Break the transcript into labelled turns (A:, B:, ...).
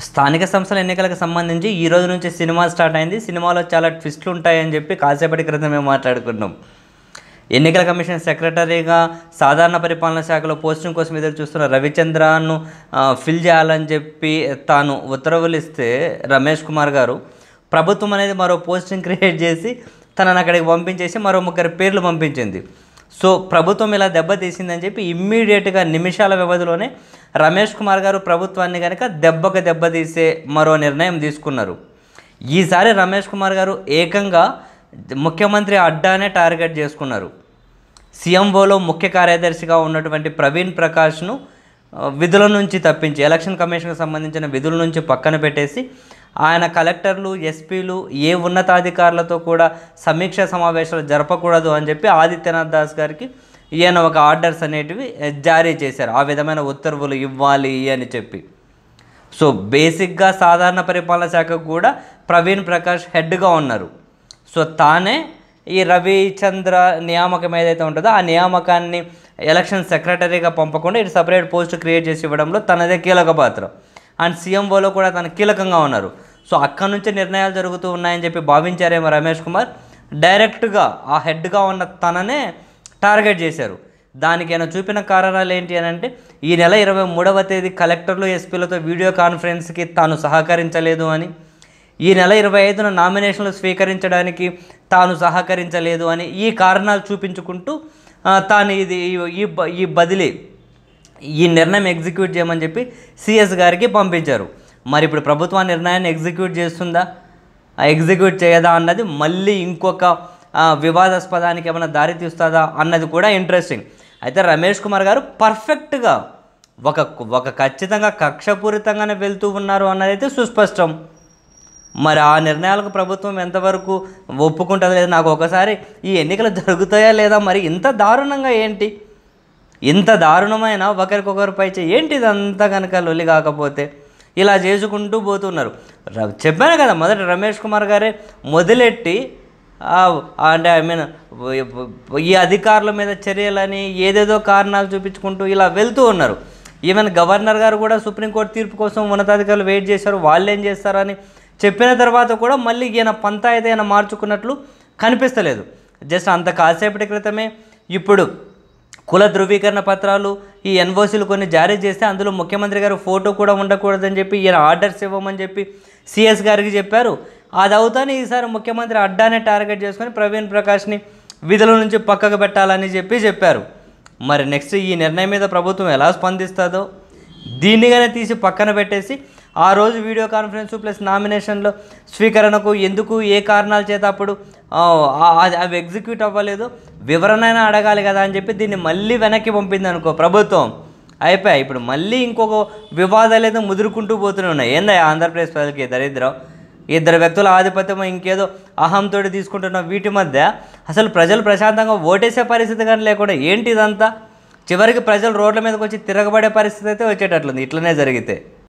A: స్థానిక సంస్థల ఎన్నికలకు సంబంధించి ఈ రోజు నుంచి సినిమా స్టార్ట్ అయింది సినిమాలో చాలా ట్విస్టులు ఉంటాయని చెప్పి కాసేపటి క్రితమే మాట్లాడుకున్నాం ఎన్నికల కమిషన్ సెక్రటరీగా సాధారణ పరిపాలన శాఖలో పోస్టింగ్ కోసం ఎదురు చూస్తున్న రవిచంద్రను ఆ, ఫిల్ చేయాలని చెప్పి తాను ఉత్తర్వులు ఇస్తే రమేష్ కుమార్ గారు ప్రభుత్వం అనేది మరో పోస్టింగ్ క్రియేట్ చేసి తనని అక్కడికి పంపించేసి మరో ముగ్గురు పేర్లు పంపించింది సో ప్రభుత్వం ఇలా దెబ్బతీసిందని చెప్పి ఇమ్మీడియట్గా నిమిషాల వ్యవధిలోనే రమేష్ కుమార్ గారు ప్రభుత్వాన్ని కనుక దెబ్బకు దెబ్బతీసే మరో నిర్ణయం తీసుకున్నారు ఈసారి రమేష్ కుమార్ గారు ఏకంగా ముఖ్యమంత్రి అడ్డానే టార్గెట్ చేసుకున్నారు సీఎంఓలో ముఖ్య కార్యదర్శిగా ఉన్నటువంటి ప్రవీణ్ ప్రకాష్ను ఆ, విధుల నుంచి తప్పించి ఎలక్షన్ కమిషన్కి సంబంధించిన విధుల నుంచి పక్కన పెట్టేసి ఆయన కలెక్టర్లు ఎస్పీలు ఏ ఉన్నతాధికారులతో కూడా సమీక్ష సమావేశాలు జరపకూడదు అని చెప్పి ఆదిత్యనాథ్ దాస్ గారికి ఈయన ఒక ఆర్డర్స్ అనేటివి ఆ, జారీ చేశారు ఆ విధమైన ఉత్తర్వులు ఇవ్వాలి అని చెప్పి సో బేసిక్గా సాధారణ పరిపాలన శాఖకు కూడా ప్రవీణ్ ప్రకాష్ హెడ్గా ఉన్నారు సో తానే ఈ రవిచంద్ర నియామకం ఏదైతే ఉంటుందో ఆ నియామకాన్ని ఎలక్షన్ సెక్రటరీగా పంపకుండా ఇటు సపరేట్ పోస్ట్ క్రియేట్ చేసి ఇవ్వడంలో తనదే కీలక పాత్ర అండ్ సీఎంఓలో కూడా తను కీలకంగా ఉన్నారు సో అక్కడి నుంచే నిర్ణయాలు జరుగుతూ ఉన్నాయని చెప్పి భావించారేమో రమేష్ కుమార్ డైరెక్ట్గా ఆ హెడ్గా ఉన్న తననే టార్గెట్ చేశారు దానికి ఆయన చూపిన కారణాలు ఏంటి అని అంటే ఈ నెల ఇరవై మూడవ తేదీ కలెక్టర్లు ఎస్పీలతో వీడియో కాన్ఫరెన్స్కి తాను సహకరించలేదు అని ఈ నెల ఇరవై ఐదున నామినేషన్లు స్వీకరించడానికి తాను సహకరించలేదు అని ఈ కారణాలు చూపించుకుంటూ ఆ, తాను ఇది ఈ- ఈ బ- ఈ బదిలీ ఈ నిర్ణయం ఎగ్జిక్యూట్ చేయమని చెప్పి సిఎస్ గారికి పంపించారు మరి ఇప్పుడు ప్రభుత్వం ఆ నిర్ణయాన్ని ఎగ్జిక్యూట్ చేస్తుందా ఆ ఎగ్జిక్యూట్ చేయదా అన్నది మళ్ళీ ఇంకొక ఆ, వివాదాస్పదానికి ఏమైనా దారి తీస్తుందా అన్నది కూడా ఇంట్రెస్టింగ్ అయితే రమేష్ కుమార్ గారు పర్ఫెక్ట్గా ఒక ఒక ఖచ్చితంగా కక్షపూరితంగానే వెళ్తూ ఉన్నారు అన్నదైతే సుస్పష్టం మరి ఆ నిర్ణయాలకు ప్రభుత్వం ఎంతవరకు ఒప్పుకుంటుందో లేదు నాకు ఒకసారి ఈ ఎన్నికలు జరుగుతాయా లేదా మరి ఇంత దారుణంగా ఏంటి ఇంత దారుణమైన ఒకరికొకరిపై చే- ఏంటి ఇదంతా కనుక లొల్లి కాకపోతే ఇలా చేసుకుంటూ పోతున్నారు ర- చెప్పాను కదా మొదట రమేష్ కుమార్ గారే మొదలెట్టి ఆ, అంటే ఐ మీన్ ఈ అధికారుల మీద చర్యలని ఏదేదో కారణాలు చూపించుకుంటూ ఇలా వెళ్తూ ఉన్నారు ఈవెన్ గవర్నర్ గారు కూడా సుప్రీంకోర్టు తీర్పు కోసం ఉన్నతాధికారులు వెయిట్ చేశారు వాళ్ళు ఏం చేస్తారని చెప్పిన తర్వాత కూడా మళ్ళీ ఈయన పంత అయితే ఈయన మార్చుకున్నట్లు కనిపిస్తలేదు జస్ట్ అంత కాసేపటి క్రితమే ఇప్పుడు కుల ధృవీకరణ పత్రాలు ఈ ఎన్ఓసీలు కొన్ని జారీ చేస్తే అందులో ముఖ్యమంత్రి గారు ఫోటో కూడా ఉండకూడదని చెప్పి ఈయన ఆర్డర్స్ ఇవ్వమని చెప్పి సిఎస్ గారికి చెప్పారు అది అవుతానే ఈసారి ముఖ్యమంత్రి అడ్డానే టార్గెట్ చేసుకొని ప్రవీణ్ ప్రకాష్ని విధుల నుంచి పక్కకు పెట్టాలని చెప్పి చెప్పారు మరి నెక్స్ట్ ఈ నిర్ణయం మీద ప్రభుత్వం ఎలా స్పందిస్తుందో దీన్నిగానే తీసి పక్కన పెట్టేసి ఆ రోజు వీడియో కాన్ఫరెన్స్ ప్లస్ నామినేషన్లో స్వీకరణకు ఎందుకు ఏ కారణాల చేత అప్పుడు ఆ, ఆ- అది- అవి ఎగ్జిక్యూట్ అవ్వలేదు వివరణైనా అడగాలి కదా అని చెప్పి దీన్ని మళ్ళీ వెనక్కి పంపింది అనుకో ప్రభుత్వం అయిపోయాయి ఇప్పుడు మళ్ళీ ఇంకొక వివాదాలు ఏదో ముదురుకుంటూ పోతూనే ఉన్నాయి ఏందా ఆంధ్రప్రదేశ్ ప్రజలకి దరిద్రం ఇద్దరు వ్యక్తుల ఆధిపత్యం ఇంకేదో అహంతో తీసుకుంటున్న వీటి మధ్య అసలు ప్రజలు ప్రశాంతంగా ఓటేసే పరిస్థితి కానీ లేకుండా ఏంటి ఇదంతా చివరికి ప్రజలు రోడ్ల మీదకి వచ్చి తిరగబడే పరిస్థితి అయితే వచ్చేటట్లుంది ఇట్లనే జరిగితే